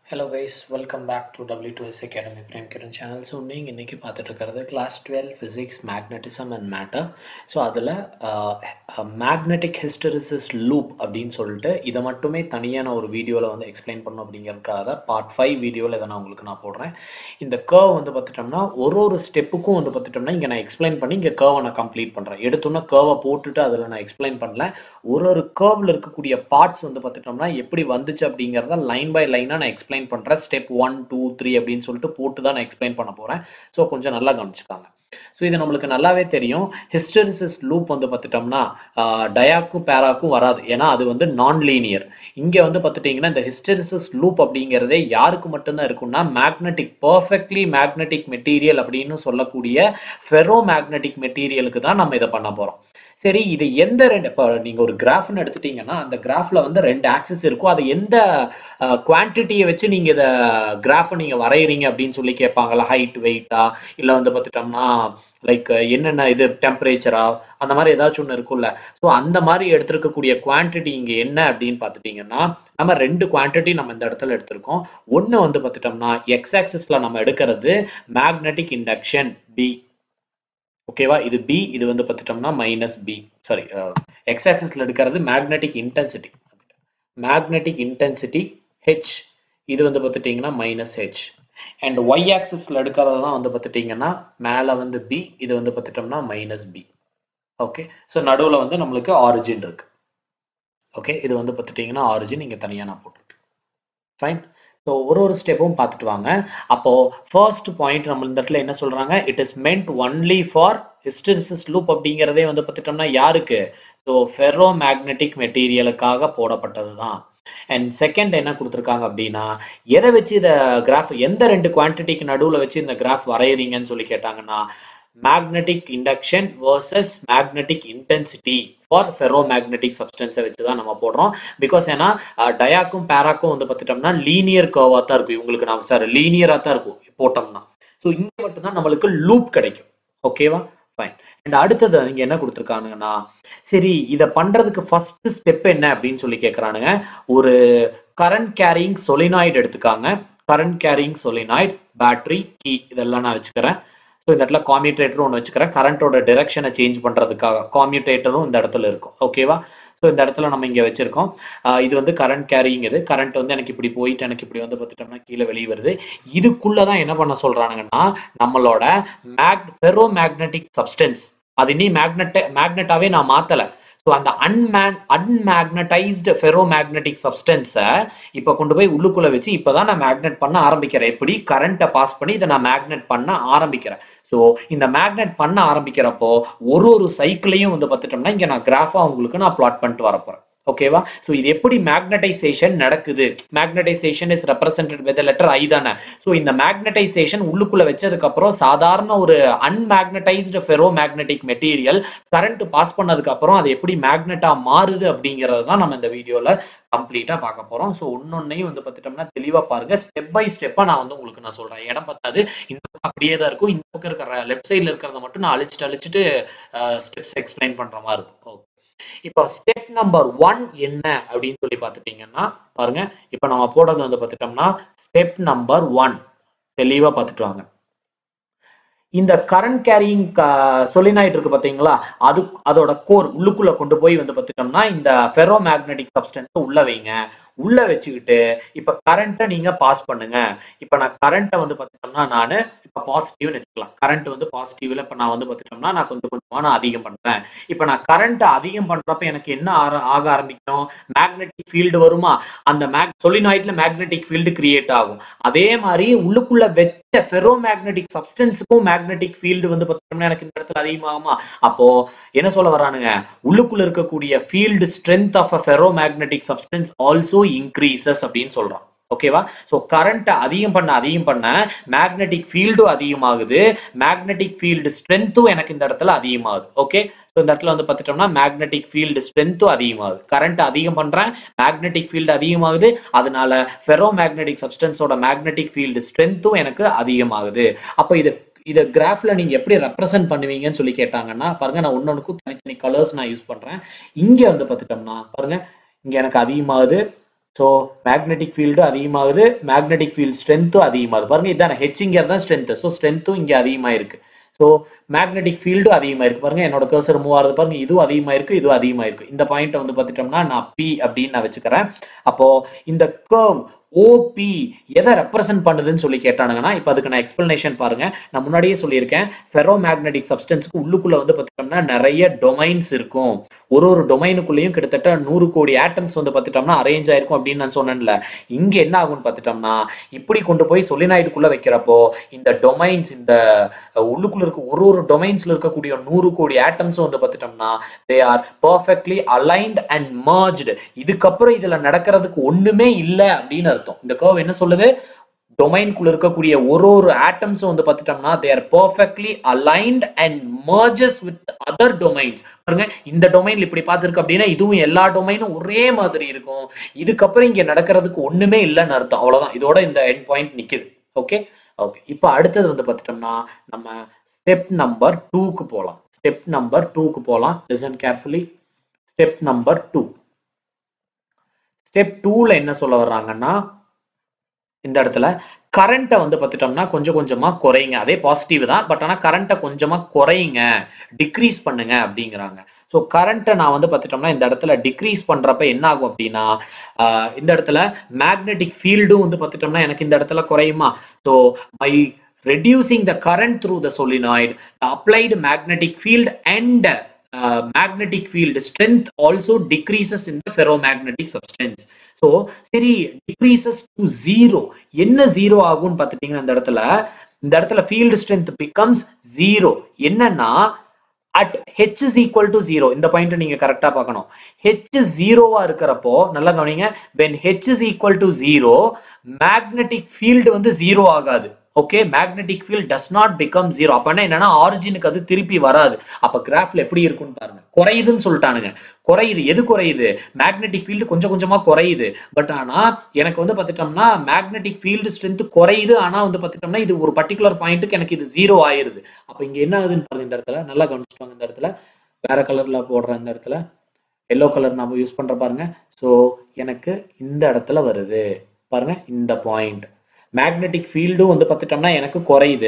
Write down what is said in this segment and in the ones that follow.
Hello guys welcome back to W two S academy Prem Kiran channel so நீங்கள் இன்றைக்கி பார்த்துட்டு இருக்கிறது class twelve physics magnetism and matter so அதில் magnetic hysteresis loop அப்படின்னு சொல்லிட்டு இதை மட்டுமே தனியாக நான் ஒரு வீடியோவில் வந்து எக்ஸ்பிளைன் பண்ணணும் அப்படிங்கிறதுக்காக பார்ட் ஃபைவ் வீடியோவில் இதை நான் உங்களுக்கு நான் போடுறேன் இந்த கர்வ் வந்து பார்த்துட்டோம்னா ஒரு ஒரு ஸ்டெப்புக்கும் வந்து பார்த்துட்டோம்னா இங்கே நான் எக்ஸ்பிளைன் பண்ணி இங்கே கர்வை நான் கம்ப்ளீட் பண்ணுறேன் எடுத்தோன்னா கர்வை போட்டுட்டு அதில் நான் எக்ஸ்பிளைன் பண்ணல ஒரு ஒரு கர்வில் இருக்கக்கூடிய பார்ட்ஸ் வந்து பார்த்துட்டோம்னா எப்படி வந்துச்சு அப்படிங்கிறத லைன் பை லைனாக நான் எக்ஸ்பிளைன் பண்ணுறேன் ஸ்டெப் ஒன் டூ த்ரீ அப்படின்னு சொல்லிட்டு போட்டு தான் நான் எக்ஸ்பிளைன் பண்ண போகிறேன் ஸோ கொஞ்சம் நல்லா கவனிச்சுக்காங்க ஸோ இது நம்மளுக்கு நல்லாவே தெரியும் ஹிஸ்டரிசிஸ் லூப் வந்து பார்த்துட்டோம்னா டயாக்கும் பேராக்கும் வராது ஏன்னா அது வந்து நான் லீனியர் இங்கே வந்து பார்த்துட்டிங்கன்னா இந்த ஹிஸ்டரிசிஸ் லூப் அப்படிங்கிறதே யாருக்கு மட்டும்தான் இருக்கும்னா மேக்னெட்டிக் பர்ஃபெக்ட்லி மேக்னெட்டிக் மெட்டீரியல் அப்படின்னு சொல்லக்கூடிய ஃபெரோ மேக்னெட்டிக் மெட்டீரியலுக்கு தான் நம்ம இதை பண்ண போகிறோம் சரி இது எந்த ரெண்டு இப்போ நீங்கள் ஒரு கிராஃப்னு எடுத்துட்டீங்கன்னா அந்த கிராஃபில் வந்து ரெண்டு ஆக்சஸ் இருக்கும் அது எந்த குவான்டிட்டியை வச்சு நீங்கள் இதை கிராஃபை நீங்கள் வரைகிறீங்க அப்படின்னு சொல்லி கேட்பாங்களா ஹைட் வெயிட்டா இல்லை வந்து பார்த்துட்டோம்னா லைக் என்னென்ன இது டெம்பரேச்சரா அந்த மாதிரி ஏதாச்சும் ஒன்று இருக்கும்ல ஸோ அந்த மாதிரி எடுத்திருக்கக்கூடிய குவான்டிட்டி இங்கே என்ன அப்படின்னு பார்த்துட்டிங்கன்னா நம்ம ரெண்டு குவான்டிட்டி நம்ம இந்த இடத்துல எடுத்திருக்கோம் ஒன்று வந்து பார்த்துட்டோம்னா எக்ஸ் ஆக்சிஸில் நம்ம எடுக்கிறது மேக்னெட்டிக் இண்டக்ஷன் பி ஓகேவா இது பி இது வந்து பார்த்துட்டோம்னா மைனஸ் பி சாரி எக்ஸ் ஆக்சிஸ்ல எடுக்கிறது magnetic intensity magnetic intensity H இது வந்து பார்த்துட்டிங்கன்னா மைனஸ் ஹெச் அண்ட் ஒய் ஆக்சிஸ்ல எடுக்கிறது தான் வந்து பார்த்துட்டிங்கன்னா மேலே வந்து பி இது வந்து பார்த்துட்டோம்னா மைனஸ் பி ஓகே ஸோ நடுவில் வந்து நம்மளுக்கு ஆரிஜின் இருக்கு ஓகே இது வந்து பார்த்துட்டிங்கன்னா ஆரிஜின் இங்கே தனியாக நான் போட்டிருக்கேன் ஃபைன் ஸோ ஒரு ஒரு ஸ்டெப்பும் பார்த்துட்டு வாங்க அப்போ ஃபர்ஸ்ட் பாயிண்ட் நம்ம இந்த இடத்துல என்ன சொல்றாங்க it is meant only for hysteresis loop அப்படிங்கிறதே வந்து பார்த்துட்டோம்னா யாருக்கு ஸோ ஃபெரோ மேக்னெட்டிக் மெட்டீரியலுக்காக போடப்பட்டது தான் அண்ட் செகண்ட் என்ன கொடுத்துருக்காங்க அப்படின்னா எதை வச்சு இதை கிராஃப் எந்த ரெண்டு குவான்டிட்டிக்கு நடுவில் வச்சு இந்த கிராஃப் வரைகிறீங்கன்னு சொல்லி கேட்டாங்கன்னா magnetic induction versus magnetic intensity for ferro magnetic சப்ஸ்டன்ஸை வச்சு தான் நம்ம போடுறோம் பிகாஸ் ஏன்னா டயாக்கும் பேராக்கும் வந்து பார்த்துட்டோம்னா லீனியர் கர்வாக தான் இருக்கும் இவங்களுக்கு நான் சார் லீனியராக தான் இருக்கும் போட்டோம்னா ஸோ இங்கே மட்டும்தான் நம்மளுக்கு லூப் கிடைக்கும் ஓகேவா ஃபைன் அண்ட் அடுத்தது இங்க என்ன கொடுத்துருக்கானுங்கன்னா சரி இதை பண்றதுக்கு ஃபர்ஸ்ட் ஸ்டெப் என்ன அப்படின்னு சொல்லி கேட்குறானுங்க ஒரு கரண்ட் கேரிங் சொலினாய்டு எடுத்துக்காங்க current carrying solenoid battery key இதெல்லாம் நான் வச்சுக்கிறேன் ஸோ இந்த இடத்துல காமியூட்டேட்டரும் ஒன்று வச்சுக்கிறேன் கரண்ட்டோட டிரெக்ஷனை சேஞ்ச் பண்ணுறதுக்காக காமியூட்டேட்டரும் இந்த இடத்துல இருக்கும் ஓகேவா ஸோ இந்த இடத்துல நம்ம இங்கே வச்சிருக்கோம் இது வந்து கரண்ட் கேரிங் இது கரண்ட் வந்து எனக்கு இப்படி போயிட்டு எனக்கு இப்படி வந்து பார்த்துட்டோம்னா கீழே வெளியே வருது இதுக்குள்ளே தான் என்ன பண்ண சொல்கிறானுங்கன்னா நம்மளோட மேக் ஃபெரோ மேக்னெட்டிக் சப்ஸ்டன்ஸ் அது இனி மேக்னெட் மேக்னெட்டாவே நான் மாற்றலை ஸோ அந்த அன்மேக் அன்மேக்னடைஸ்டு ஃபெரோ மேக்னெட்டிக் சப்ஸ்டன்ஸை இப்போ கொண்டு போய் உள்ளுக்குள்ள வச்சு இப்போதான் நான் மேக்னெட் பண்ண ஆரம்பிக்கிறேன் எப்படி கரண்ட்டை பாஸ் பண்ணி இதை நான் மேக்னெட் பண்ண ஆரம்பிக்கிறேன் ஸோ இந்த மேக்னெட் பண்ண ஆரம்பிக்கிறப்போ ஒரு ஒரு சைக்கிளையும் வந்து பார்த்துட்டோம்னா இங்கே நான் கிராஃபாக உங்களுக்கு நான் பிளாட் பண்ணிட்டு வரப்போறேன் ஓகேவா ஸோ இது எப்படி மேக்னடைசேஷன் நடக்குது magnetization is represented with letter I தானே ஸோ இந்த மேக்னடைசேஷன் உள்ளுக்குள்ள வச்சதுக்கு அப்புறம் சாதாரண ஒரு unmagnetized ferro magnetic material current pass பண்ணதுக்கு அப்புறம் அது எப்படி மேக்னெட்டா மாறுது அப்படிங்கறது தான் நம்ம இந்த வீடியோல கம்ப்ளீட்டா பார்க்க போறோம் ஸோ ஒன்னொன்னையும் வந்து பார்த்துட்டோம்னா தெளிவா பாருங்க ஸ்டெப் பை ஸ்டெப்பா நான் வந்து உங்களுக்கு நான் சொல்றேன் இடம் பத்தாது இந்த பக்கம் அப்படியே தான் இருக்கும் இந்த பக்கம் இருக்கிற லெஃப்ட் சைட்ல இருக்கிறத மட்டும் நான் அழிச்சிட்டு அழிச்சிட்டு ஸ்டெப்ஸ் எக்ஸ்பிளைன் பண்ற மாதிரி இருக்கும் இப்போ ஸ்டெப் நம்பர் ஒன் என்ன அப்படின்னு சொல்லி பார்த்துட்டீங்கன்னா பாருங்க இப்போ நம்ம போடுறது வந்து பார்த்துட்டோம்னா ஸ்டெப் நம்பர் ஒன் தெளிவா பார்த்துட்டு வாங்க இந்த கரண்ட் கேரிங் சொலினாய்டு இருக்கு பாத்தீங்களா அது அதோட கோர் உள்ளுக்குள்ள கொண்டு போய் வந்து பார்த்துட்டோம்னா இந்த ஃபெரோ மேக்னெட்டிக் சப்ஸ்டன்ஸ் உள்ள வைங்க உள்ள வச்சுக்கிட்டு இப்ப கரண்ட்டை நீங்க பாஸ் பண்ணுங்க இப்ப நான் கரண்ட்டை வந்து பார்த்துட்டோம்னா நான் இப்ப பாசிட்டிவ்னு வச்சுக்கலாம் கரண்ட் வந்து பாசிட்டிவ்ல இப்ப நான் வந்து பார்த்துட்டோம்னா நான் கொஞ்சம் கொஞ்சமா நான் அதிகம் பண்றேன் இப்ப நான் கரண்ட் அதிகம் பண்றப்ப எனக்கு என்ன ஆக ஆரம்பிக்கும் மேக்னெட்டிக் ஃபீல்டு வருமா அந்த மேக் சொலினாய்ட்ல மேக்னெட்டிக் ஃபீல்டு கிரியேட் ஆகும் அதே மாதிரி உள்ளுக்குள்ள வச்ச ஃபெரோ மேக்னெட்டிக் சப்ஸ்டன்ஸுக்கும் மேக்னெட்டிக் ஃபீல்டு வந்து பார்த்தோம்னா எனக்கு இந்த இடத்துல அதிகமாகுமா அப்போ என்ன சொல்ல வரானுங்க உள்ளுக்குள்ள இருக்கக்கூடிய field strength of a ferro magnetic substance also increases அப்படின்னு சொல்றான் ஓகேவா ஸோ கரண்ட்டை அதிகம் பண்ண அதிகம் பண்ண மேக்னெட்டிக் ஃபீல்டும் அதிகமாகுது மேக்னெட்டிக் ஃபீல்டு ஸ்ட்ரென்த்தும் எனக்கு இந்த இடத்துல அதிகமாகுது ஓகே ஸோ இந்த இடத்துல வந்து பார்த்துட்டோம்னா மேக்னெட்டிக் ஃபீல்டு ஸ்ட்ரென்த்தும் அதிகமாகுது கரண்ட் அதிகம் பண்றேன் மேக்னெட்டிக் ஃபீல்டு அதிகமாகுது அதனால ஃபெரோ மேக்னெட்டிக் சப்ஸ்டன்ஸோட மேக்னெட்டிக் ஃபீல்டு ஸ்ட்ரென்த்தும் எனக்கு அதிகமாகுது அப்போ இது இதை கிராஃப்ல நீங்க எப்படி ரெப்ரசென்ட் பண்ணுவீங்கன்னு சொல்லி கேட்டாங்கன்னா பாருங்க நான் ஒன்னொன்னுக்கும் தனித்தனி கலர்ஸ் நான் யூஸ் பண்றேன் இங்க வந்து பார்த்துட்டோம்னா பாருங்க இங்க எனக்கு அதிகமாகுது ஸோ மேக்னெட்டிக் ஃபீல்டு அதிகமாகுது மேக்னெட்டிக் ஃபீல்ட் ஸ்ட்ரென்த்தும் அதிகமாகுது பாருங்க இதான ஹெச்சிங்கிறது தான் ஸ்ட்ரென்த் ஸோ ஸ்ட்ரென்த்தும் இங்கே அதிகமாக இருக்கு ஸோ மேக்னெட்டிக் ஃபீல்டு அதிகமாக இருக்கு பாருங்க என்னோட கர்சர் மூவ் ஆகுது பாருங்க இதுவும் அதிகமாக இருக்கு இதுவும் அதிகமாக இருக்கு இந்த பாயிண்ட்டை வந்து பார்த்துட்டோம்னா நான் பி அப்படின்னு நான் வச்சுக்கிறேன் அப்போ இந்த கர்வ் ஓபி எதை ரெப்ரசென்ட் பண்ணுதுன்னு சொல்லி கேட்டானுங்கன்னா இப்போ அதுக்கு நான் எக்ஸ்பிளனேஷன் பாருங்க நான் முன்னாடியே சொல்லியிருக்கேன் ஃபெரோ மேக்னெட்டிக் சப்ஸ்டன்ஸ்க்கு உள்ளுக்குள்ள வந்து பார்த்துட்டோம்னா நிறைய டொமைன்ஸ் இருக்கும் ஒரு ஒரு டொமைனுக்குள்ளேயும் கிட்டத்தட்ட நூறு கோடி ஆட்டம்ஸ் வந்து பார்த்துட்டோம்னா அரேஞ்ச் ஆயிருக்கும் அப்படின்னு நான் சொன்னேன்ல இங்க என்ன ஆகும்னு பார்த்துட்டோம்னா இப்படி கொண்டு போய் சொலினாய்டுக்குள்ள வைக்கிறப்போ இந்த டொமைன்ஸ் இந்த உள்ளுக்குள்ள இருக்க ஒரு ஒரு டொமைன்ஸ்ல இருக்கக்கூடிய நூறு கோடி ஆட்டம்ஸும் வந்து பார்த்துட்டோம்னா they are perfectly aligned and merged இதுக்கப்புறம் இதுல நடக்கிறதுக்கு ஒண்ணுமே இல்லை அப்படின்னு அர்த்தம் இந்த கர்வ் என்ன சொல்லுது டொமைன்குள்ள இருக்கக்கூடிய ஒரு ஒரு ஆட்டம்ஸும் வந்து பார்த்துட்டோம்னா they are perfectly aligned and merges with other domains பாருங்க இந்த டொமைன்ல இப்படி பார்த்துருக்கு அப்படின்னா இதுவும் எல்லா டொமைனும் ஒரே மாதிரி இருக்கும் இதுக்கப்புறம் இங்க நடக்கிறதுக்கு ஒண்ணுமே இல்லைன்னு அர்த்தம் அவ்வளவுதான் இதோட இந்த எண்ட் பாயிண்ட் நிக்குது ஓகே ஓகே இப்போ அடுத்தது வந்து பார்த்துட்டோம்னா நம்ம ஸ்டெப் நம்பர் டூக்கு போகலாம் ஸ்டெப் நம்பர் டூக்கு போகலாம் listen carefully step number two step டூல என்ன சொல்ல வர்றாங்கன்னா இந்த இடத்துல கரண்ட்டை வந்து பார்த்துட்டோம்னா கொஞ்சம் கொஞ்சமா குறையுங்க அதே பாசிட்டிவ் தான் பட் ஆனால் கரண்ட்டை கொஞ்சமா குறையுங்க டிக்ரீஸ் பண்ணுங்க அப்படிங்கிறாங்க ஸோ கரண்ட்டை நான் வந்து பார்த்துட்டோம்னா இந்த இடத்துல டிக்ரீஸ் பண்றப்ப என்ன ஆகும் அப்படின்னா இந்த இடத்துல மேக்னெட்டிக் ஃபீல்டும் வந்து பார்த்துட்டோம்னா எனக்கு இந்த இடத்துல குறையுமா so by reducing the current through the solenoid the applied magnetic field and uh, magnetic field strength also decreases in the ferromagnetic substance so சரி decreases to zero என்ன ஜீரோ ஆகும்னு பார்த்துட்டீங்கன்னா இந்த இடத்துல இந்த இடத்துல field strength becomes zero என்னன்னா at H is equal to zero இந்த பாயிண்ட் நீங்க கரெக்டா பார்க்கணும் ஹெச் ஜீரோவா இருக்கிறப்போ நல்லா கவனிங்க when H is equal to zero magnetic field வந்து ஜீரோ ஆகாது okay magnetic field does not become zero அப்பனா என்னன்னா ஆரிஜினுக்கு அது திருப்பி வராது அப்ப கிராஃப்ல எப்படி இருக்கும்னு பாருங்க குறையுதுன்னு சொல்லிட்டானுங்க குறையுது எது குறையுது மேக்னெட்டிக் ஃபீல்டு கொஞ்சம் கொஞ்சமா குறையுது பட் ஆனா எனக்கு வந்து பார்த்துட்டோம்னா மேக்னெட்டிக் ஃபீல்டு ஸ்ட்ரென்த் குறையுது ஆனா வந்து பார்த்துட்டோம்னா இது ஒரு பர்டிகுலர் பாயிண்ட்டுக்கு எனக்கு இது ஜீரோ ஆயிருது அப்ப இங்க என்ன ஆகுதுன்னு பாருங்க இந்த இடத்துல நல்லா கவனிச்சுப்பாங்க இந்த இடத்துல வேற கலர்ல போடுற இந்த இடத்துல எல்லோ கலர் நம்ம யூஸ் பண்ற பாருங்க ஸோ எனக்கு இந்த இடத்துல வருது பாருங்க இந்த பாயிண்ட் மேக்னெட்டிக் ஃபீல்டும் வந்து பார்த்துட்டோம்னா எனக்கு குறையுது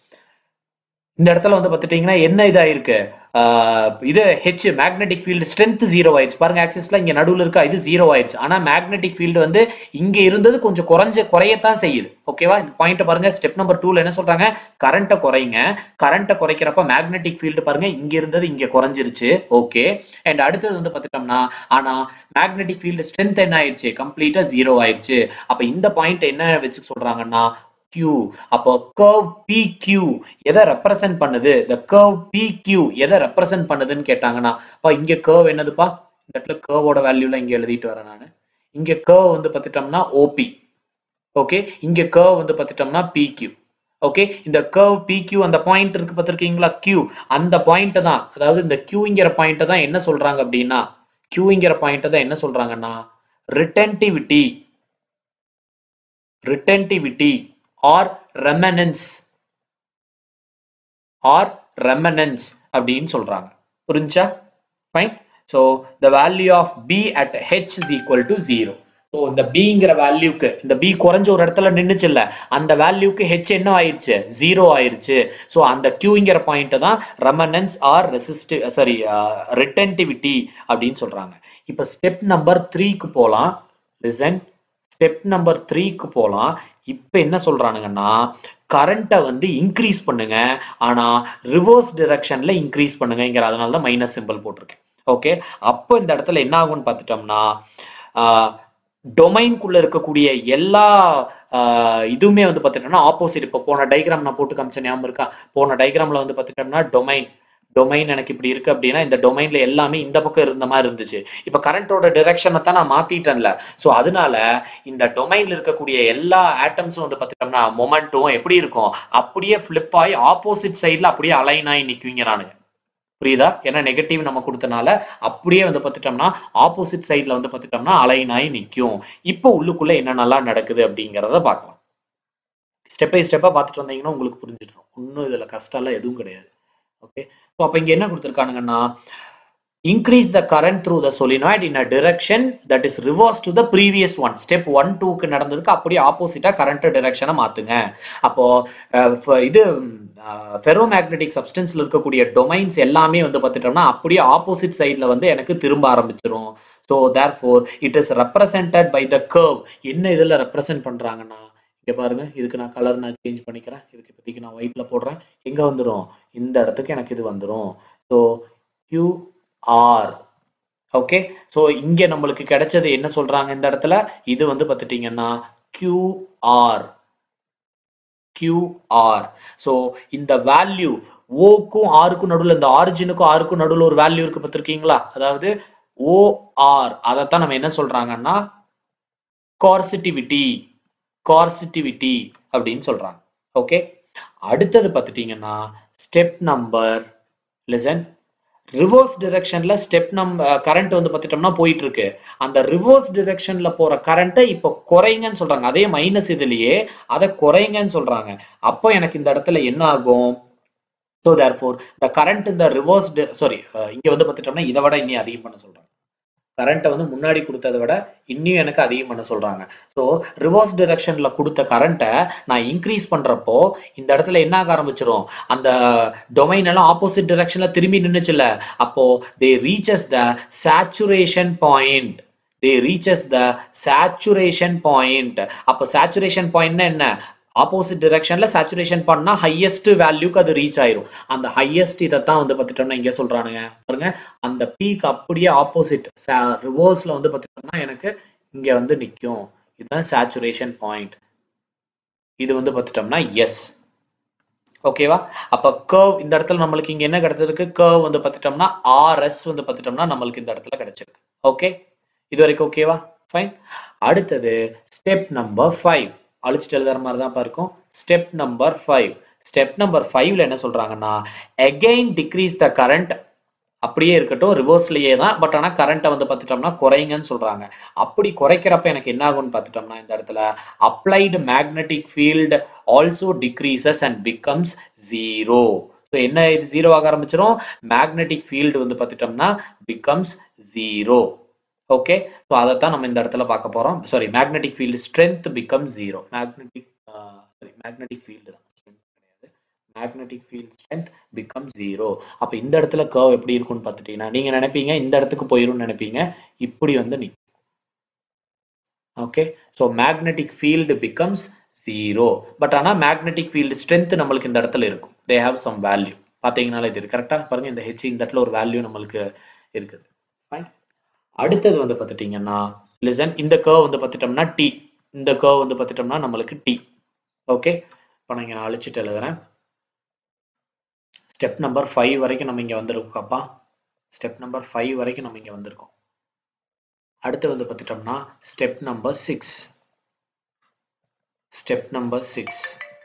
இந்த இடத்துல வந்து பார்த்துட்டீங்கன்னா என்ன இதாயிருக்கு இது H magnetic field strength zero ஆயிடுச்சு பாருங்க ஆக்சிஸ்ல இங்க நடுவில் இருக்கா இது ஜீரோ ஆயிடுச்சு ஆனா மேக்னெட்டிக் ஃபீல்டு வந்து இங்க இருந்தது கொஞ்சம் குறைஞ்ச குறையத்தான் செய்யுது ஓகேவா இந்த பாயிண்ட் பாருங்க ஸ்டெப் நம்பர் டூல என்ன சொல்றாங்க கரண்ட்டை குறைங்க கரண்ட்டை குறைக்கிறப்ப மேக்னெட்டிக் ஃபீல்டு பாருங்க இங்க இருந்தது இங்க குறைஞ்சிருச்சு ஓகே அண்ட் அடுத்தது வந்து பார்த்துட்டோம்னா ஆனா மேக்னெட்டிக் ஃபீல்டு ஸ்ட்ரென்த் என்ன ஆயிடுச்சு கம்ப்ளீட்டா ஜீரோ ஆயிடுச்சு அப்ப இந்த பாயிண்ட் என்ன வச்சு சொல்றாங்கன்னா Q அப்போ கர்வ் PQ எதை ரெப்ரசன்ட் பண்ணுது இந்த கர்வ் PQ எதை ரெப்ரசன்ட் பண்ணுதுன்னு கேட்டாங்கன்னா அப்பா இங்க கர்வ் என்னதுப்பா இந்த இடத்துல கர்வோட வேல்யூல இங்க எழுதிட்டு வரேன் நான் இங்க கர்வ் வந்து பார்த்துட்டோம்னா OP ஓகே இங்க கர்வ் வந்து பார்த்துட்டோம்னா PQ ஓகே இந்த கர்வ் PQ அந்த பாயிண்ட் இருக்கு பார்த்துருக்கீங்களா Q அந்த பாயிண்ட் தான் அதாவது இந்த Qங்கிற பாயிண்ட் தான் என்ன சொல்றாங்க அப்படின்னா Qங்கிற பாயிண்ட் தான் என்ன சொல்றாங்கன்னா retentivity retentivity or remanence or remanence அப்படின்னு சொல்றாங்க புரிஞ்சா fine so the value of B at H is equal to zero so இந்த பிங்கிற வேல்யூக்கு இந்த பி குறைஞ்ச ஒரு இடத்துல நின்றுச்சு இல்ல அந்த வேல்யூக்கு ஹெச் என்ன ஆயிருச்சு ஜீரோ ஆயிருச்சு ஸோ அந்த கியூங்கிற பாயிண்ட் தான் remanence or resistive sorry retentivity அப்படின்னு சொல்றாங்க இப்போ ஸ்டெப் நம்பர் த்ரீக்கு போகலாம் லிசன் ஸ்டெப் நம்பர் த்ரீக்கு போகலாம் இப்போ என்ன சொல்றானுங்கன்னா கரண்ட்டை வந்து இன்க்ரீஸ் பண்ணுங்க ஆனா ரிவர்ஸ் டிரெக்ஷன்ல இன்க்ரீஸ் பண்ணுங்கிற அதனால தான் மைனஸ் சிம்பிள் போட்டிருக்கேன் ஓகே அப்போ இந்த இடத்துல என்ன ஆகும்னு பார்த்துட்டோம்னா டொமைன்குள்ள இருக்கக்கூடிய எல்லா இதுவுமே வந்து பார்த்துட்டோம்னா ஆப்போசிட் இப்போ போன டைக்ராம் நான் போட்டு காமிச்ச ஞாபகம் இருக்கா போன டைக்ராம்ல வந்து பார்த்துட்டோம்னா டொமைன் டொமைன் எனக்கு இப்படி இருக்கு அப்படின்னா இந்த டொமைன்ல எல்லாமே இந்த பக்கம் இருந்த மாதிரி இருந்துச்சு இப்ப கரண்டோட டிரெக்ஷனை தான் நான் மாத்திட்டேன்ல சோ அதனால இந்த டொமைன்ல இருக்கக்கூடிய எல்லா ஆட்டம்ஸும் வந்து பார்த்துட்டோம்னா மொமெண்ட்டும் எப்படி இருக்கும் அப்படியே ஃபிளிப் ஆகி ஆப்போசிட் சைட்ல அப்படியே அலைன் ஆகி நிற்குங்கிறானுங்க புரியுதா ஏன்னா நெகட்டிவ் நம்ம கொடுத்தனால அப்படியே வந்து பார்த்துட்டோம்னா ஆப்போசிட் சைட்ல வந்து பார்த்துட்டோம்னா அலைன் ஆகி நிற்கும் இப்போ உள்ளுக்குள்ள என்னென்னலாம் நடக்குது அப்படிங்கிறத பார்க்கலாம் ஸ்டெப் பை ஸ்டெப்பா பார்த்துட்டு வந்தீங்கன்னா உங்களுக்கு புரிஞ்சிடும் இன்னும் இதுல கஷ்டம்லாம் எதுவும் கிடையாது ஓகே ஸோ அப்போ இங்க என்ன கொடுத்துருக்கானுங்கன்னா increase the current through the solenoid in a direction that is reverse to the previous one step 1 2 க்கு நடந்ததுக்கு அப்படியே ஆப்போசிட்டா கரண்ட் டைரக்ஷனை மாத்துங்க அப்போ அஹ், ஃப- இது ஃபெரோமேக்னெட்டிக் சப்ஸ்டன்ஸ்ல இருக்கக்கூடிய டொமைன்ஸ் எல்லாமே வந்து பார்த்துட்டோம்னா அப்படியே ஆப்போசிட் சைட்ல வந்து எனக்கு திரும்ப ஆரம்பிச்சிரும் so therefore it is represented by the curve என்ன இதுல ரெப்ரசன்ட் பண்றாங்கன்னா இங்க பாருங்க இதுக்கு நான் கலர் நான் சேஞ்ச் பண்ணிக்கிறேன் இதுக்கு இப்போதைக்கு நான் ஒயிட்ல போடுறேன் எங்க வந்துரும் இந்த இடத்துக்கு எனக்கு இது வந்துரும் so Q R okay so இங்க நம்மளுக்கு கிடைச்சது என்ன சொல்றாங்க இந்த இடத்துல இது வந்து பார்த்துட்டீங்கன்னா கியூஆர் கியூஆர் ஸோ இந்த வேல்யூ ஓக்கும் ஆருக்கும் நடுவில் இந்த ஆரிஜினுக்கும் ஆருக்கும் நடுவில் ஒரு வேல்யூ இருக்கு பார்த்துருக்கீங்களா அதாவது ஓஆர் அதைத்தான் நம்ம என்ன சொல்றாங்கன்னா கார்சிட்டிவிட்டி கார்சிட்டிவிட்டி அப்படின்னு சொல்றாங்க ஓகே அடுத்தது பார்த்துட்டீங்கன்னா ஸ்டெப் நம்பர் லிசன் ரிவர்ஸ் டிரெக்ஷன்ல ஸ்டெப் நம்ப கரண்ட் வந்து பார்த்துட்டோம்னா போயிட்டு இருக்கு அந்த ரிவர்ஸ் டிரெக்ஷன்ல போற கரண்ட்டை இப்போ குறைங்கன்னு சொல்றாங்க அதே மைனஸ் இதுலயே அதை குறைங்கன்னு சொல்றாங்க அப்போ எனக்கு இந்த இடத்துல என்ன ஆகும் so therefore the current இந்த ரிவர்ஸ் சாரி இங்க வந்து பார்த்துட்டோம்னா இதை விட இன்னும் அதிகம் பண்ண சொல்றாங்க கரண்ட்டை வந்து முன்னாடி கொடுத்ததை விட இன்னும் எனக்கு அதிகம் பண்ண சொல்றாங்க ஸோ ரிவர்ஸ் டிரெக்ஷன்ல கொடுத்த கரண்ட்டை நான் இன்க்ரீஸ் பண்றப்போ இந்த இடத்துல என்ன ஆக ஆரம்பிச்சிரும் அந்த டொமைன் எல்லாம் ஆப்போசிட் டிரெக்ஷன்ல திரும்பி நின்னுச்சுல அப்போ they reaches the saturation point they reaches the saturation point அப்போ சேச்சுரேஷன் பாயிண்ட்னா என்ன ஆப்போசிட் டிரெக்ஷன்ல சேச்சுரேஷன் பண்ணா ஹையஸ்ட் வேல்யூக்கு அது ரீச் ஆயிரும் அந்த ஹையஸ்ட் இதைத்தான் வந்து பார்த்துட்டோம்னா இங்க சொல்றானுங்க பாருங்க அந்த பீக் அப்படியே ஆப்போசிட் ரிவர்ஸ்ல வந்து பார்த்துட்டோம்னா எனக்கு இங்க வந்து நிக்கும் இதுதான் சேச்சுரேஷன் பாயிண்ட் இது வந்து பார்த்துட்டோம்னா எஸ் ஓகேவா அப்ப கர்வ் இந்த இடத்துல நம்மளுக்கு இங்க என்ன கிடைச்சிருக்கு கர்வ் வந்து பார்த்துட்டோம்னா ஆர்எஸ் வந்து பார்த்துட்டோம்னா நம்மளுக்கு இந்த இடத்துல கிடைச்சிருக்கு ஓகே இது வரைக்கும் ஓகேவா ஃபைன் அடுத்தது ஸ்டெப் நம்பர் ஃபைவ் அழிச்சிட்டு எழுதுற மாதிரி தான் இருக்கும் step number five step number ஃபைவ்ல என்ன சொல்றாங்கன்னா again decrease the current அப்படியே இருக்கட்டும் ரிவர்ஸ்லயே தான் பட் ஆனா கரண்ட்டை வந்து பார்த்துட்டோம்னா குறைங்கன்னு சொல்றாங்க அப்படி குறைக்கிறப்ப எனக்கு என்ன ஆகும்னு பார்த்துட்டோம்னா இந்த இடத்துல applied magnetic field also decreases and becomes zero so என்ன இது ஜீரோ ஆக ஆரம்பிச்சிடும் மேக்னெட்டிக் ஃபீல்டு வந்து பார்த்துட்டோம்னா பிகம்ஸ் ஜீரோ ஓகே ஸோ அதைத்தான் நம்ம இந்த இடத்துல பார்க்க போறோம் sorry magnetic field strength become zero magnetic sorry magnetic field தான் strength கிடையாது magnetic field strength become zero அப்போ இந்த இடத்துல கர்வ் எப்படி இருக்கும்னு பார்த்துட்டீங்கன்னா நீங்க நினைப்பீங்க இந்த இடத்துக்கு போயிரும்னு நினைப்பீங்க இப்படி வந்து நிற்கும் okay so magnetic field becomes zero but ஆனால் மேக்னெட்டிக் ஃபீல்டு ஸ்ட்ரென்த் நம்மளுக்கு இந்த இடத்துல இருக்கும் தே ஹாவ் சம் வேல்யூ பார்த்தீங்கனாலே இது கரெக்டாக பாருங்க இந்த ஹெச் இந்த இடத்துல ஒரு வேல்யூ நம்மளுக்கு இருக்குது ஃபைன் அடுத்தது வந்து பார்த்துட்டீங்கன்னா லிசன் இந்த கர்வ் வந்து பார்த்துட்டோம்னா டி இந்த கர்வ் வந்து பார்த்துட்டோம்னா நம்மளுக்கு டி ஓகே இப்போ நான் இங்கே நான் அழிச்சிட்டு எழுதுறேன் ஸ்டெப் நம்பர் ஃபைவ் வரைக்கும் நம்ம இங்கே வந்திருக்கோம்ப்பா ஸ்டெப் நம்பர் ஃபைவ் வரைக்கும் நம்ம இங்கே வந்திருக்கோம் அடுத்து வந்து பார்த்துட்டோம்னா step number six step number six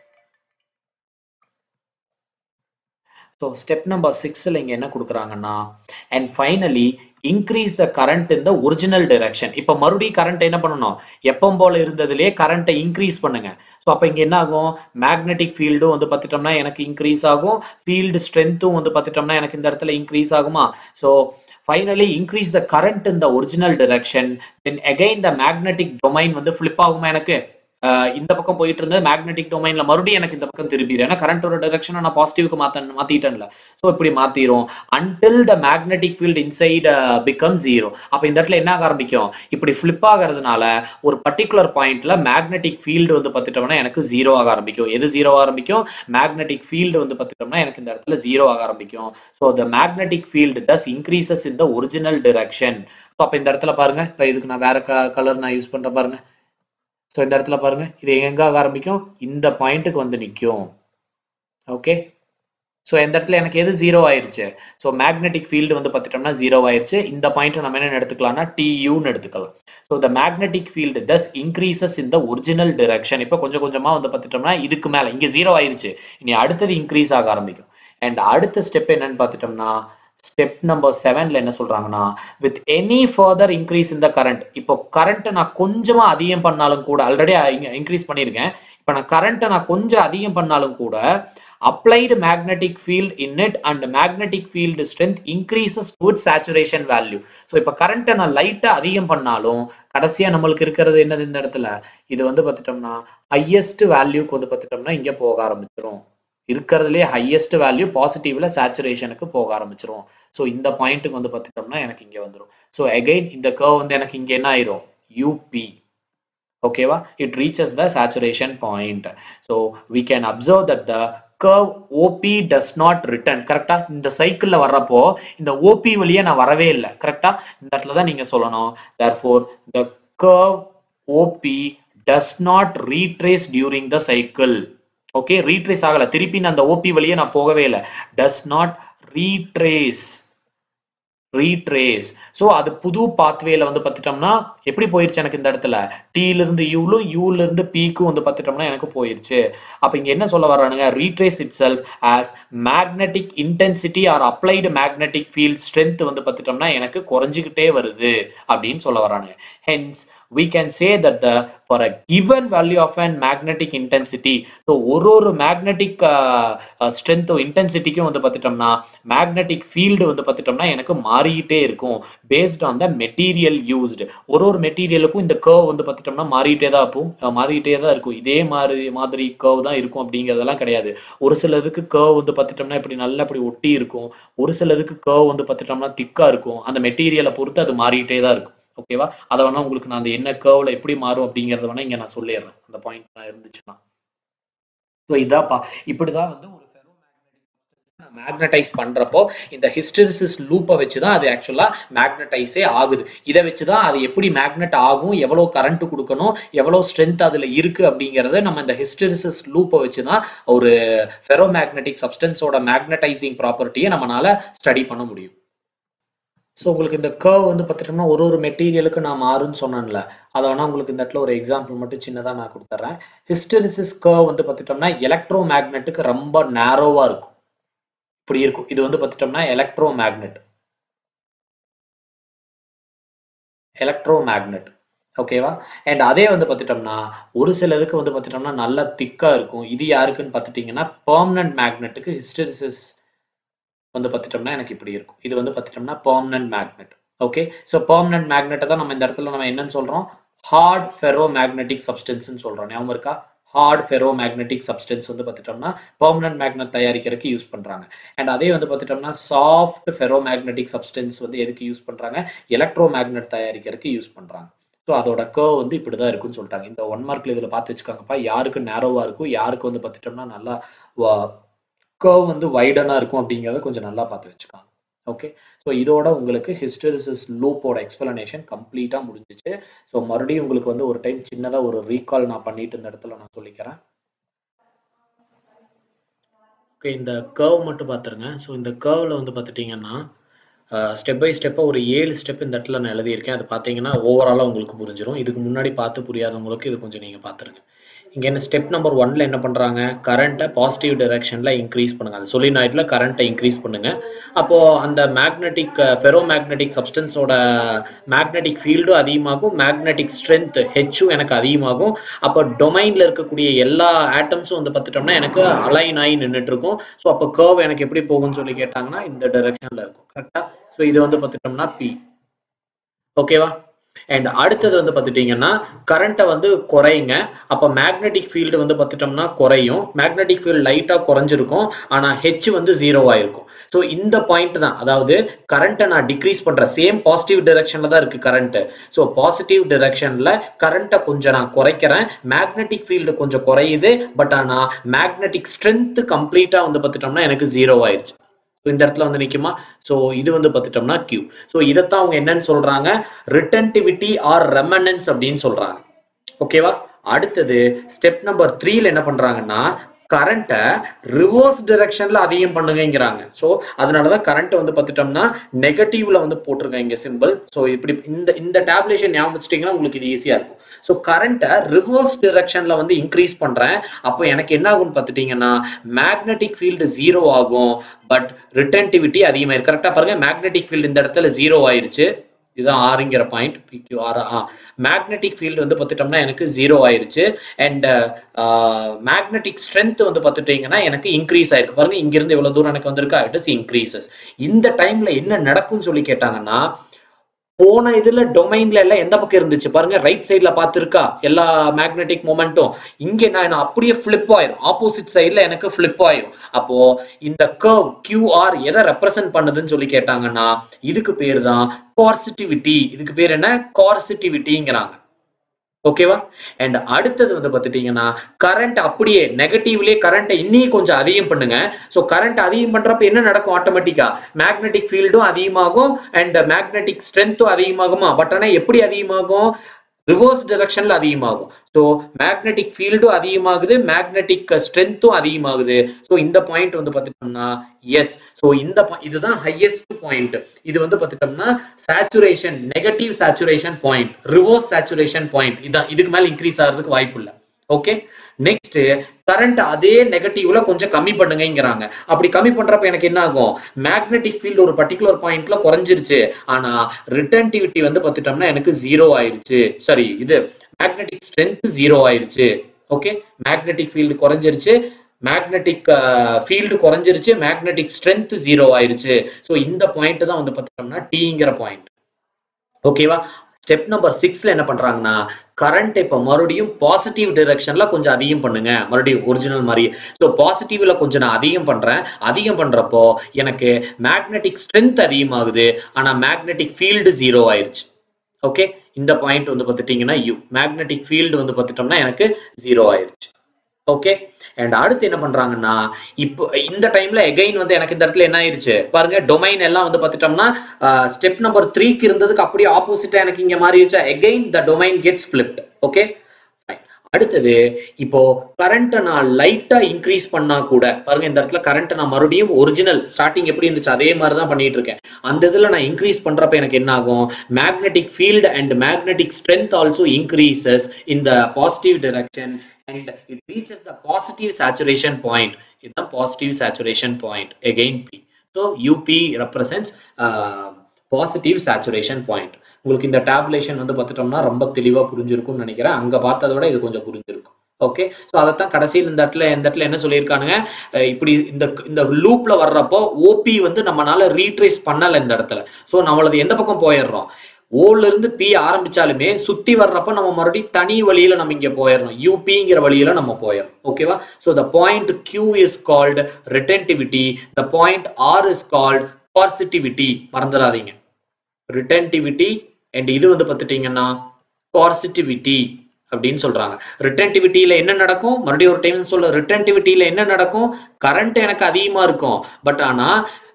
so step number சிக்ஸில் இங்கே என்ன கொடுக்குறாங்கன்னா and finally increase the current in the original direction இப்போ மறுபடியும் கரண்ட் என்ன பண்ணணும் எப்பவும் போல இருந்ததுலேயே கரண்ட்டை இன்க்ரீஸ் பண்ணுங்க ஸோ அப்போ இங்கே என்ன ஆகும் மேக்னெட்டிக் ஃபீல்டும் வந்து பார்த்துட்டோம்னா எனக்கு இன்க்ரீஸ் ஆகும் ஃபீல்டு ஸ்ட்ரென்த்தும் வந்து பார்த்துட்டோம்னா எனக்கு இந்த இடத்துல இன்க்ரீஸ் ஆகுமா so finally increase the current in the original direction then again the magnetic domain வந்து ஃபிளிப் ஆகுமா எனக்கு அஹ் இந்த பக்கம் போயிட்டு இருந்தது மேக்னெட்டிக் டொமைன்ல மறுபடியும் எனக்கு இந்த பக்கம் திரும்பிடும் ஏன்னா கரண்டோட டைரக்ஷனை நான் பாசிட்டிவ்க்கு மாத்த மாத்திட்டேன்ல ஸோ இப்படி மாத்திரும் until the magnetic field inside become zero அப்போ இந்த இடத்துல என்ன ஆக ஆரம்பிக்கும் இப்படி ஃபிளிப் ஆகிறதுனால ஒரு பர்டிகுலர் பாயிண்ட்ல மேக்னெட்டிக் ஃபீல்டு வந்து பார்த்துட்டோம்னா எனக்கு ஜீரோ ஆக ஆரம்பிக்கும் எது ஜீரோ ஆரம்பிக்கும் மேக்னெட்டிக் ஃபீல்டு வந்து பார்த்துட்டோம்னா எனக்கு இந்த இடத்துல ஜீரோ ஆக ஆரம்பிக்கும் so the magnetic field thus increases in the original direction so அப்போ இந்த இடத்துல பாருங்க இப்போ இதுக்கு நான் வேற கலர் நான் யூஸ் பண்றேன் பாருங்க ஸோ இந்த இடத்துல பாருங்க இது எங்க ஆக ஆரம்பிக்கும் இந்த பாயிண்ட்டுக்கு வந்து நிற்கும் ஓகே ஸோ இந்த இடத்துல எனக்கு எது ஜீரோ ஆயிருச்சு ஸோ மேக்னெட்டிக் ஃபீல்டு வந்து பார்த்துட்டோம்னா ஜீரோ ஆயிருச்சு இந்த பாயிண்ட் நம்ம என்ன எடுத்துக்கலாம்னா டியூன்னு எடுத்துக்கலாம் so the magnetic field thus increases in the original direction இப்போ கொஞ்சம் கொஞ்சமா வந்து பார்த்துட்டோம்னா இதுக்கு மேல இங்க ஜீரோ ஆயிருச்சு இனி அடுத்தது இன்க்ரீஸ் ஆக ஆரம்பிக்கும் அண்ட் அடுத்த ஸ்டெப் என்னன்னு பார்த்துட்டோம்னா ஸ்டெப் நம்பர் செவன்ல என்ன சொல்றாங்கன்னா வித் எனி ஃபர்தர் இன்க்ரீஸ் இந்த கரண்ட் இப்போ கரண்ட்டை நான் கொஞ்சமா அதிகம் பண்ணாலும் கூட ஆல்ரெடி இன்க்ரீஸ் பண்ணியிருக்கேன் இப்போ நான் கரண்ட்டை நான் கொஞ்சம் அதிகம் பண்ணாலும் கூட applied magnetic field in it and magnetic field strength increases to its saturation value so இப்போ கரண்ட்டை நான் லைட்டா அதிகம் பண்ணாலும் கடைசியா நம்மளுக்கு இருக்கிறது என்னது இந்த இடத்துல இது வந்து பார்த்துட்டோம்னா ஹையஸ்ட் வேல்யூக்கு வந்து பார்த்துட்டோம்னா இங்க போக ஆரம்பிச்சிரும் இருக்கிறதுலே ஹையஸ்ட் வேல்யூ பாசிட்டிவ்ல சேச்சுரேஷனுக்கு போக ஆரம்பிச்சிரும் ஸோ இந்த பாயிண்ட்டுக்கு வந்து பார்த்துட்டோம்னா எனக்கு இங்க வந்துடும் ஸோ அகைன் இந்த கர்வ் வந்து எனக்கு இங்க என்ன ஆயிரும் யூபி ஓகேவா it reaches the saturation point so we can observe that the curve O P does not return கரெக்டா இந்த சைக்கிள்ல வர்றப்போ இந்த ஓபி வழியே நான் வரவே இல்லை கரெக்டா இந்த இடத்துல தான் நீங்க சொல்லணும் therefore the curve O P does not retrace during the cycle okay retrace ஆகல திருப்பி நான் அந்த ஓபி வழியே நான் போகவே இல்லை does not retrace retrace so அது புது பாத்வேல வந்து பார்த்துட்டோம்னா எப்படி போயிருச்சு எனக்கு இந்த இடத்துல டீல இருந்து யூலும் யூல இருந்து பீக்கும் வந்து பார்த்துட்டோம்னா எனக்கு போயிருச்சு அப்ப இங்க என்ன சொல்ல வர்றானுங்க retrace itself as magnetic intensity or applied magnetic field strength வந்து பார்த்துட்டோம்னா எனக்கு குறைஞ்சிக்கிட்டே வருது அப்படின்னு சொல்ல வர்றானுங்க hence we can say that the for a given value of an magnetic intensity so ஒரு ஒரு magnetic uh, uh, strength இன்டென்சிட்டிக்கும் வந்து பார்த்துட்டோம்னா magnetic field வந்து பார்த்துட்டோம்னா எனக்கு மாறிக்கிட்டே இருக்கும் based on the material used ஒரு ஒரு மெட்டீரியலுக்கும் இந்த கர்வ் வந்து பார்த்துட்டோம்னா மாறிக்கிட்டே தான் இருக்கும் மாறிக்கிட்டே தான் இருக்கும் இதே மாதிரி மாதிரி கர்வ் தான் இருக்கும் அப்படிங்கிறதெல்லாம் கிடையாது ஒரு சிலதுக்கு கர்வ் வந்து பார்த்துட்டோம்னா இப்படி நல்லா இப்படி ஒட்டி இருக்கும் ஒரு சிலதுக்கு கர்வ் வந்து பார்த்துட்டோம்னா திக்கா இருக்கும் அந்த மெட்டீரியலை பொறுத்து அது மாறிக்கிட்டே தான் இருக்கும் ஓகேவா அதை வேணா உங்களுக்கு நான் அந்த என்ன கர்வ்ல எப்படி மாறும் அப்படிங்கறத வேணா இங்க நான் சொல்லிடுறேன் அந்த பாயிண்ட் நான் இருந்துச்சுன்னா ஸோ இதாப்பா இப்படிதான் வந்து ஒரு மேக்னடைஸ் பண்றப்போ இந்த ஹிஸ்டரிசிஸ் லூப்பை வச்சு தான் அது ஆக்சுவலா மேக்னடைஸே ஆகுது இதை வச்சு தான் அது எப்படி மேக்னெட் ஆகும் எவ்வளவு கரண்ட் கொடுக்கணும் எவ்வளவு ஸ்ட்ரென்த் அதுல இருக்கு அப்படிங்கறத நம்ம இந்த ஹிஸ்டரிசிஸ் லூப்பை வச்சு தான் ஒரு ஃபெரோ மேக்னெட்டிக் சப்ஸ்டன்ஸோட மேக்னடைசிங் ப்ராப்பர்ட்டியை நம்மளால ஸ்டடி பண்ண முடியும் ஸோ உங்களுக்கு இந்த கர்வ் வந்து பார்த்துட்டோம்னா ஒரு ஒரு மெட்டீரியலுக்கு நான் மாறுன்னு சொன்னேன்ல அதை வேணா உங்களுக்கு இந்த இடத்துல ஒரு எக்ஸாம்பிள் மட்டும் சின்னதாக நான் கொடுத்துட்றேன் ஹிஸ்டரிசிஸ் கர்வ் வந்து பார்த்துட்டோம்னா எலக்ட்ரோ மேக்னெட்டுக்கு ரொம்ப நேரோவாக இருக்கும் இப்படி இருக்கும் இது வந்து பார்த்துட்டோம்னா எலக்ட்ரோ மேக்னெட் எலக்ட்ரோ மேக்னெட் ஓகேவா அண்ட் அதே வந்து பார்த்துட்டோம்னா ஒரு சிலதுக்கு வந்து பார்த்துட்டோம்னா நல்லா திக்கா இருக்கும் இது யாருக்குன்னு பார்த்துட்டீங்கன்னா பெர்மனன்ட் மேக்னெட்டுக்கு ஹிஸ்டரிசிஸ் வந்து பார்த்துட்டோம்னா எனக்கு இப்படி இருக்கும் இது வந்து பார்த்துட்டோம்னா permanent magnet okay so permanent மேக்னெட்டை தான் நம்ம இந்த இடத்துல நம்ம என்னன்னு சொல்றோம் ஹார்ட் ஃபெரோ மேக்னெட்டிக் சப்ஸ்டன்ஸ்னு சொல்றோம் ஞாபகம் இருக்கா ஹார்ட் ஃபெரோ மேக்னெட்டிக் சப்ஸ்டன்ஸ் வந்து பார்த்துட்டோம்னா பெர்மனன்ட் மேக்னெட் தயாரிக்கிறதுக்கு யூஸ் பண்றாங்க அண்ட் அதே வந்து பார்த்துட்டோம்னா சாஃப்ட் ஃபெரோ மேக்னெட்டிக் சப்ஸ்டன்ஸ் வந்து எதுக்கு யூஸ் பண்றாங்க எலக்ட்ரோ மேக்னெட் தயாரிக்கிறதுக்கு யூஸ் பண்றாங்க ஸோ அதோட கர்வ் வந்து இப்படிதான் இருக்குன்னு சொல்லிட்டாங்க இந்த ஒன் மார்க்ல இதுல பார்த்து வச்சுக்கோங்கப்பா யாருக்கு நேரோவா இருக்கும் யாருக்கு வந்து பார்த்துட்டோம்னா நல்லா கர்வ் வந்து வைடனா இருக்கும் அப்படிங்கிறத கொஞ்சம் நல்லா பார்த்து வச்சுக்காங்க ஓகே ஸோ இதோட உங்களுக்கு ஹிஸ்டரிசிஸ் லூப்போட எக்ஸ்பிளனேஷன் கம்ப்ளீட்டா முடிஞ்சிச்சு ஸோ மறுபடியும் உங்களுக்கு வந்து ஒரு டைம் சின்னதா ஒரு ரீகால் நான் பண்ணிட்டு இந்த இடத்துல நான் சொல்லிக்கிறேன் ஓகே இந்த கர்வ் மட்டும் பார்த்துருங்க ஸோ இந்த கர்வ்ல வந்து பார்த்துட்டீங்கன்னா ஸ்டெப் பை ஸ்டெப்பாக ஒரு ஏழு ஸ்டெப் இந்த இடத்துல நான் எழுதியிருக்கேன் அது பார்த்தீங்கன்னா ஓவராலாக உங்களுக்கு புரிஞ்சிடும் இதுக்கு முன்னாடி பார்த்து புரியாதவங்களுக்கு இது கொஞ்சம் நீங்கள் பார்த்துருங்க இங்கே என்ன ஸ்டெப் நம்பர் ஒன்ல என்ன பண்ணுறாங்க கரண்ட்டை பாசிட்டிவ் டைரக்ஷனில் இன்க்ரீஸ் பண்ணுங்க அந்த சொலினாய்டில் கரண்ட்டை இன்க்ரீஸ் பண்ணுங்க அப்போ அந்த மேக்னெட்டிக் ஃபெரோ மேக்னெட்டிக் சப்ஸ்டன்ஸோட மேக்னெட்டிக் ஃபீல்டும் அதிகமாகும் மேக்னெட்டிக் ஸ்ட்ரென்த் ஹெச்சும் எனக்கு அதிகமாகும் அப்போ டொமைனில் இருக்கக்கூடிய எல்லா ஆட்டம்ஸும் வந்து பார்த்துட்டோம்னா எனக்கு அலைன் ஆகி நின்றுட்டு இருக்கும் ஸோ அப்போ கர்வ் எனக்கு எப்படி போகும்னு சொல்லி கேட்டாங்கன்னா இந்த டைரக்ஷனில் இருக்கும் கரெக்டா ஸோ இது வந்து பார்த்துட்டோம்னா பி ஓகேவா அண்ட் அடுத்தது வந்து பார்த்துட்டீங்கன்னா கரண்ட்டை வந்து குறையுங்க அப்போ மேக்னெட்டிக் ஃபீல்டு வந்து பார்த்துட்டோம்னா குறையும் மேக்னெட்டிக் ஃபீல்டு லைட்டாக குறைஞ்சிருக்கும் ஆனால் ஹெச் வந்து ஜீரோவாக இருக்கும் ஸோ இந்த பாயிண்ட் தான் அதாவது கரண்ட்டை நான் டிக்ரீஸ் பண்ணுறேன் சேம் பாசிட்டிவ் டிரெக்ஷனில் தான் இருக்குது கரண்ட்டு ஸோ பாசிட்டிவ் டிரெக்ஷனில் கரண்ட்டை கொஞ்சம் நான் குறைக்கிறேன் மேக்னெட்டிக் ஃபீல்டு கொஞ்சம் குறையுது பட் ஆனால் மேக்னெட்டிக் ஸ்ட்ரென்த் கம்ப்ளீட்டாக வந்து பார்த்துட்டோம்னா எனக்கு ஜீரோ ஆயிடுச்சு இந்த இடத்துல வந்து நிக்குமா ஸோ இது வந்து பார்த்துட்டோம்னா கியூ ஸோ இதைத்தான் அவங்க என்னன்னு சொல்றாங்க ரிட்டன்டிவிட்டி ஆர் ரெமனன்ஸ் அப்படின்னு சொல்றாங்க ஓகேவா அடுத்தது ஸ்டெப் நம்பர் த்ரீல என்ன பண்றாங்கன்னா கரண்ட்டை ரிவர்ஸ் டிரெக்ஷன்ல அதிகம் பண்ணுங்கிறாங்க ஸோ அதனாலதான் கரண்ட் வந்து பார்த்துட்டோம்னா நெகட்டிவ்ல வந்து போட்டிருக்காங்க இங்க சிம்பிள் ஸோ இப்படி இந்த இந்த டேப்லேஷன் ஞாபகம் வச்சிட்டீங்கன்னா உங்களுக்கு இது ஈஸியா இருக்கும் ஸோ கரண்ட்டை ரிவர்ஸ் டிரெக்ஷன்ல வந்து இன்க்ரீஸ் பண்றேன் அப்போ எனக்கு என்ன ஆகும்னு பார்த்துட்டீங்கன்னா மேக்னெட்டிக் ஃபீல்டு ஜீரோ ஆகும் பட் ரிட்டன்டிவிட்டி அதிகமாயிருக்கு கரெக்டா பாருங்க மேக்னெட்டிக் ஃபீல்டு இந்த இடத்துல ஜீரோ ஆயிருச்சு இதுதான் ஆறுங்கிற point P Q R uh magnetic field வந்து பார்த்துட்டோம்னா எனக்கு ஜீரோ ஆயிருச்சு அண்ட் மேக்னெட்டிக் ஸ்ட்ரென்த் வந்து பார்த்துட்டீங்கன்னா எனக்கு இன்க்ரீஸ் ஆயிருக்கு பாருங்க இங்கிருந்து எவ்வளவு தூரம் எனக்கு வந்திருக்கா இட் இஸ் இன்க்ரீசஸ் இந்த டைம்ல என்ன நடக்கும்னு சொல்லி கேட்டாங்கன்னா போன இதுல டொமைன்ல எல்லாம் எந்த பக்கம் இருந்துச்சு பாருங்க ரைட் சைட்ல பார்த்திருக்கா எல்லா மேக்னெட்டிக் மொமெண்ட்டும் இங்க நான் அப்படியே ஃபிளிப் ஆயிரும் ஆப்போசிட் சைட்ல எனக்கு ஃபிளிப் ஆயிரும் அப்போ இந்த கர்வ் கியூஆர் எதை ரெப்ரசென்ட் பண்ணுதுன்னு சொல்லி கேட்டாங்கன்னா இதுக்கு பேர் தான் கார்சிட்டிவிட்டி இதுக்கு பேர் என்ன கார்சிட்டிவிட்டிங்கிறாங்க ஓகேவா அண்ட் அடுத்தது வந்து பார்த்துட்டீங்கன்னா கரண்ட் அப்படியே நெகட்டிவ்லேயே கரண்ட்டை இன்னும் கொஞ்சம் அதிகம் பண்ணுங்க ஸோ கரண்ட் அதிகம் பண்றப்ப என்ன நடக்கும் ஆட்டோமேட்டிக்கா மேக்னெட்டிக் ஃபீல்டும் அதிகமாகும் அண்ட் மேக்னெட்டிக் ஸ்ட்ரென்த்தும் அதிகமாகுமா பட் ஆனால் எப்படி அதிகமாகும் ரிவர்ஸ் டிரெக்ஷன்ல அதிகமாகும் ஸோ மேக்னெட்டிக் ஃபீல்டும் அதிகமாகுது மேக்னெட்டிக் ஸ்ட்ரென்த்தும் அதிகமாகுது ஸோ இந்த பாயிண்ட் வந்து பார்த்துட்டோம்னா எஸ் ஸோ இந்த இதுதான் ஹையஸ்ட் பாயிண்ட் இது வந்து பார்த்துட்டோம்னா saturation negative saturation point reverse saturation point இதான் இதுக்கு மேல இன்க்ரீஸ் ஆகிறதுக்கு வாய்ப்பு இல்லை ஓகே நெக்ஸ்ட் கரண்ட் அதே நெகட்டிவ்ல கொஞ்சம் கம்மி பண்ணுங்கிறாங்க அப்படி கம்மி பண்றப்ப எனக்கு என்ன ஆகும் மேக்னெட்டிக் ஃபீல்டு ஒரு பர்டிகுலர் பாயிண்ட்ல குறைஞ்சிருச்சு ஆனா ரிட்டர்ன்டிவிட்டி வந்து பார்த்துட்டோம்னா எனக்கு ஜீரோ ஆயிருச்சு சாரி இது மேக்னெட்டிக் ஸ்ட்ரென்த் ஜீரோ ஆயிருச்சு ஓகே மேக்னெட்டிக் ஃபீல்டு குறைஞ்சிருச்சு மேக்னெட்டிக் ஃபீல்டு குறைஞ்சிருச்சு மேக்னெட்டிக் ஸ்ட்ரென்த் ஜீரோ ஆயிருச்சு ஸோ இந்த பாயிண்ட் தான் வந்து பார்த்துட்டோம்னா டீங்கிற பாயிண்ட் ஓகேவா ஸ்டெப் நம்பர் சிக்ஸ்ல என்ன பண்றாங்கன்னா கரண்ட் இப்போ மறுபடியும் பாசிட்டிவ் டிரெக்ஷன்ல கொஞ்சம் அதிகம் பண்ணுங்க மறுபடியும் ஒரிஜினல் மாதிரி ஸோ பாசிட்டிவ்ல கொஞ்சம் நான் அதிகம் பண்றேன் அதிகம் பண்றப்போ எனக்கு மேக்னெட்டிக் ஸ்ட்ரென்த் அதிகமாகுது ஆனா மேக்னெட்டிக் ஃபீல்டு ஜீரோ ஆயிருச்சு ஓகே இந்த பாயிண்ட் வந்து பார்த்துட்டீங்கன்னா யூ மேக்னெட்டிக் ஃபீல்டு வந்து பார்த்துட்டோம்னா எனக்கு ஜீரோ ஆயிருச்சு ஓகே அண்ட் அடுத்து என்ன பண்றாங்கன்னா இப்போ இந்த டைம்ல எகைன் வந்து எனக்கு இந்த இடத்துல என்ன ஆயிருச்சு பாருங்க டொமைன் எல்லாம் வந்து பார்த்துட்டோம்னா ஸ்டெப் நம்பர் த்ரீக்கு இருந்ததுக்கு அப்படியே ஆப்போசிட்டா எனக்கு இங்க மாறிடுச்சா again the domain gets flipped okay அடுத்தது இப்போ கரண்ட்டை நான் லைட்டா இன்க்ரீஸ் பண்ணா கூட பாருங்க இந்த இடத்துல கரண்ட்டை நான் மறுபடியும் ஒரிஜினல் ஸ்டார்டிங் எப்படி இருந்துச்சு அதே மாதிரி தான் பண்ணிட்டு இருக்கேன் அந்த இதுல நான் இன்க்ரீஸ் பண்றப்ப எனக்கு என்ன ஆகும் magnetic field and magnetic strength also increases in the positive direction and it reaches the positive saturation point. இதுதான் positive saturation point. Again P. So UP represents uh, positive saturation point. உங்களுக்கு இந்த tabulation வந்து பார்த்துட்டோம்னா ரொம்ப தெளிவாக புரிஞ்சிருக்கும்னு நினைக்கிறேன் அங்கே பார்த்ததை விட இது கொஞ்சம் புரிஞ்சிருக்கும் ஓகே ஸோ அதைத்தான் கடைசியில் இந்த இடத்துல இந்த இடத்துல என்ன சொல்லியிருக்கானுங்க இப்படி இந்த இந்த லூப்ல வர்றப்போ ஓபி வந்து நம்மளால ரீட்ரேஸ் பண்ணலை இந்த இடத்துல ஸோ நம்மளது எந்த பக்கம் போயிடுறோம் ஓல இருந்து பி ஆரம்பிச்சாலுமே சுத்தி வர்றப்ப நம்ம மறுபடியும் தனி வழியில நம்ம இங்க போயிடணும் யூபிங்கிற வழியில நம்ம போயிடணும் ஓகேவா so the point Q is called retentivity the point R is called coercivity மறந்துடாதீங்க ரிட்டன்டிவிட்டி அண்ட் இது வந்து பார்த்துட்டீங்கன்னா கார்சிட்டிவிட்டி அப்படின்னு சொல்றாங்க ரிட்டன்டிவிட்டியில என்ன நடக்கும் மறுபடியும் ஒரு டைம் சொல்ல ரிட்டன்டிவிட்டியில என்ன நடக்கும் கரண்ட் எனக்கு அதிகமா இருக்கும் பட் ஆனா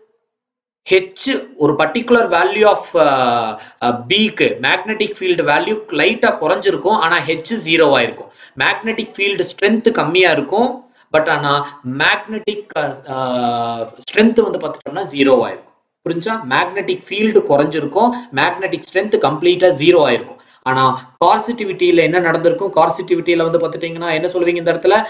ஹெச் ஒரு பர்டிகுலர் வேல்யூ ஆஃப் பிக்கு மேக்னெட்டிக் ஃபீல்டு வேல்யூ லைட்டாக குறைஞ்சிருக்கும் ஆனால் ஹெச் ஜீரோவா இருக்கும் மேக்னெட்டிக் ஃபீல்டு ஸ்ட்ரென்த் கம்மியாக இருக்கும் பட் ஆனால் மேக்னெட்டிக் ஸ்ட்ரென்த் வந்து பார்த்துட்டோம்னா ஜீரோவா இருக்கும் புரிஞ்சா மேக்னெட்டிக் ஃபீல்டு குறைஞ்சிருக்கும் மேக்னெட்டிக் ஸ்ட்ரென்த் கம்ப்ளீட்டாக ஜீரோ ஆயிருக்கும் ஆனா கார்சிட்டிவிட்டியில என்ன நடந்திருக்கும் கார்சிட்டிவிட்டியில வந்து பார்த்துட்டீங்கன்னா என்ன சொல்லுவீங்க இந்த இடத்துல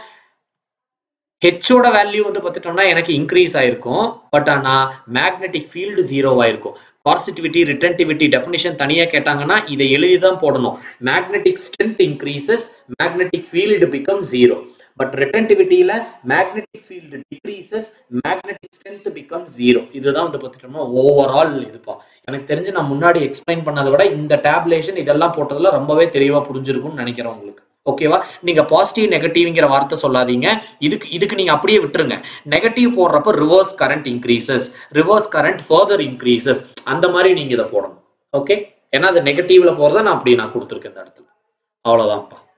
ஹெச்சோட வேல்யூ வந்து பார்த்துட்டோம்னா எனக்கு இன்க்ரீஸ் ஆயிருக்கும் பட் ஆனா மேக்னெட்டிக் ஃபீல்டு ஜீரோ ஆயிருக்கும் பாசிட்டிவிட்டி ரிட்டன்டிவிட்டி டெஃபினிஷன் தனியா கேட்டாங்கன்னா இதை எழுதி தான் போடணும் magnetic strength increases magnetic field become zero but ரிட்டன்டிவிட்டியில magnetic field decreases magnetic strength become zero இதுதான் வந்து பார்த்துட்டோம்னா ஓவரால் இதுப்பா எனக்கு தெரிஞ்சு நான் முன்னாடி எக்ஸ்பிளைன் பண்ணதை விட இந்த டேப்லேஷன் இதெல்லாம் போட்டதுல ரொம்பவே தெளிவா புரிஞ்சிருக்கும்னு நினைக்கிறேன் உங்களுக்கு ஓகேவா நீங்க பாசிட்டிவ் நெகட்டிவ்ங்கிற வார்த்தை சொல்லாதீங்க இதுக்கு இதுக்கு நீங்க அப்படியே விட்டுருங்க நெகட்டிவ் போடுறப்ப reverse current increases reverse current further increases அந்த மாதிரி நீங்க இதை போடணும் ஓகே ஏன்னா அது நெகட்டிவ்ல போறத நான் அப்படி நான் கொடுத்துருக்கேன் இந்த இடத்துல அவ்வளவுதான்ப்பா